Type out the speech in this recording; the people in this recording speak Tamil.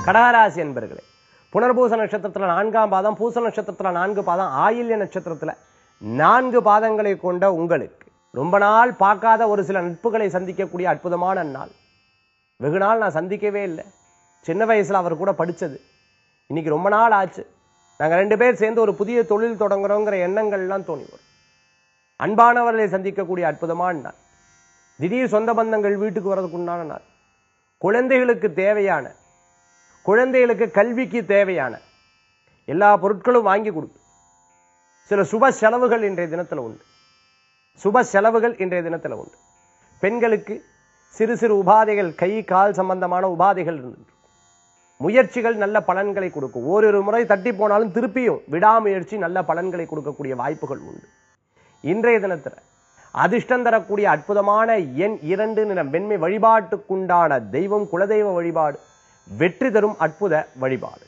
கடகராசி என்பர்களே புனர்பூச நட்சத்திரத்துல நான்காம் பாதம் பூச நட்சத்திரத்துல நான்கு பாதம் ஆயில்ய நட்சத்திரத்துல நான்கு பாதங்களை கொண்ட உங்களுக்கு ரொம்ப நாள் பார்க்காத ஒரு சில நட்புகளை சந்திக்கக்கூடிய அற்புதமான நாள் வெகு நாள் நான் சந்திக்கவே இல்லை சின்ன வயசுல அவர் கூட படிச்சது இன்னைக்கு ரொம்ப நாள் ஆச்சு நாங்க ரெண்டு பேர் சேர்ந்து ஒரு புதிய தொழில் தொடங்குறோங்கிற எண்ணங்கள்லாம் தோணி வரும் அன்பானவர்களை சந்திக்கக்கூடிய அற்புதமான நாள் திடீர் சொந்த பந்தங்கள் வீட்டுக்கு வர்றதுக்கு உண்டான நாள் குழந்தைகளுக்கு தேவையான குழந்தைகளுக்கு கல்விக்கு தேவையான எல்லா பொருட்களும் வாங்கி கொடுக்கும் சில சுப செலவுகள் இன்றைய தினத்துல உண்டு சுப செலவுகள் இன்றைய தினத்துல உண்டு பெண்களுக்கு சிறு சிறு உபாதைகள் கை கால் சம்பந்தமான உபாதைகள் இருந்து முயற்சிகள் நல்ல பலன்களை கொடுக்கும் ஓரிரு முறை தட்டி போனாலும் திருப்பியும் விடாமுயற்சி நல்ல பலன்களை கொடுக்கக்கூடிய வாய்ப்புகள் உண்டு இன்றைய தினத்துல அதிர்ஷ்டம் தரக்கூடிய அற்புதமான எண் இரண்டு நிறம் வெண்மை வழிபாட்டுக்குண்டான தெய்வம் குலதெய்வ வழிபாடு வெற்றி தரும் அற்புத வழிபாடு